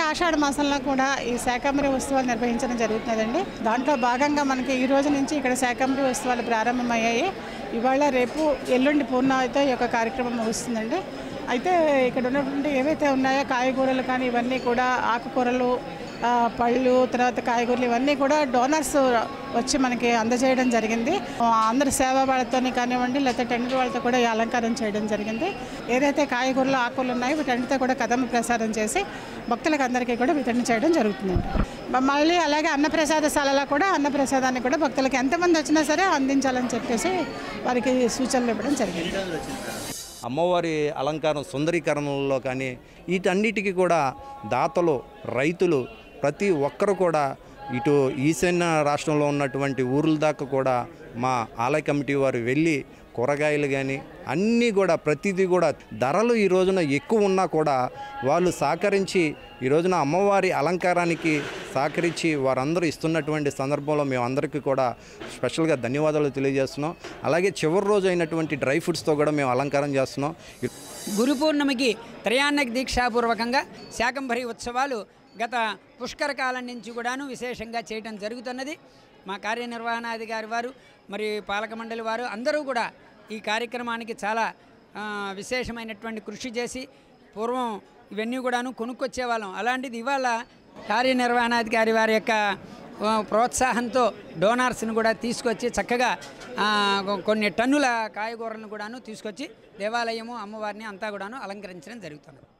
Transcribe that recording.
ఆషాఢ మాసంలో కూడా ఈ శాకంబరి ఉత్సవాలు నిర్వహించడం జరుగుతుందండి దాంట్లో భాగంగా మనకి ఈ రోజు నుంచి ఇక్కడ శాకంబరి ఉత్సవాలు ప్రారంభమయ్యాయి ఇవాళ రేపు ఎల్లుండి పూర్ణావతితో ఈ యొక్క కార్యక్రమం ముగుస్తుందండి అయితే ఇక్కడ ఉన్నటువంటి ఏవైతే ఉన్నాయో కాయగూరలు కానీ ఇవన్నీ కూడా ఆకుకూరలు ఆ, పళ్ళు తర్వాత కాయగూరలు ఇవన్నీ కూడా డోనర్స్ వచ్చి మనకి అందజేయడం జరిగింది ఆ, అందరి సేవా వాళ్ళతోని కానివ్వండి లేకపోతే టెండర్ వాళ్ళతో కూడా ఈ అలంకారం చేయడం జరిగింది ఏదైతే కాయగూరలు ఆకులు ఉన్నాయో వీటన్నిటితో కూడా కదమ్మ ప్రసాదం చేసి భక్తులకు అందరికీ కూడా వితరణ చేయడం జరుగుతుందండి మ- మళ్ళీ అలాగే అన్నప్రసాదశాలలో కూడా అన్నప్రసాదాన్ని కూడా భక్తులకు ఎంతమంది వచ్చినా సరే అందించాలని చెప్పేసి వారికి సూచనలు ఇవ్వడం జరిగింది అమ్మవారి అలంకారం సుందరీకరణలో కానీ వీటన్నిటికీ కూడా దాతలు రైతులు ప్రతి ఒక్కరు కూడా ఇటు ఈశాన్య రాష్ట్రంలో ఉన్నటువంటి ఊర్ల దాకా కూడా మా ఆలయ కమిటీ వారు వెళ్ళి కూరగాయలు కానీ అన్నీ కూడా ప్రతిదీ కూడా ధరలు ఈ రోజున ఎక్కువ ఉన్నా కూడా వాళ్ళు సహకరించి ఈ రోజున అమ్మవారి అలంకారానికి సహకరించి వారందరూ ఇస్తున్నటువంటి సందర్భంలో మేము అందరికీ కూడా స్పెషల్గా ధన్యవాదాలు తెలియజేస్తున్నాం అలాగే చివరి రోజు అయినటువంటి డ్రై ఫ్రూట్స్తో కూడా మేము అలంకారం చేస్తున్నాం గురు పూర్ణమికి త్రయాన్నక దీక్షాపూర్వకంగా శాకంభరి ఉత్సవాలు గత పుష్కర కాలం నుంచి కూడాను విశేషంగా చేయడం జరుగుతున్నది మా కార్యనిర్వహణాధికారి వారు మరి పాలక మండలి వారు అందరూ కూడా ఈ కార్యక్రమానికి చాలా ఆ, విశేషమైనటువంటి కృషి చేసి పూర్వం ఇవన్నీ కూడాను కొనుక్కొచ్చే వాళ్ళం అలాంటిది ఇవాళ కార్యనిర్వహణాధికారి వారి యొక్క ఆ, ప్రోత్సాహంతో డోనార్స్ని కూడా తీసుకొచ్చి చక్కగా ఆ, కొ- కొన్ని టన్నుల కాయగూరలను కూడాను తీసుకొచ్చి దేవాలయము అమ్మవారిని అంతా కూడాను అలంకరించడం జరుగుతుంది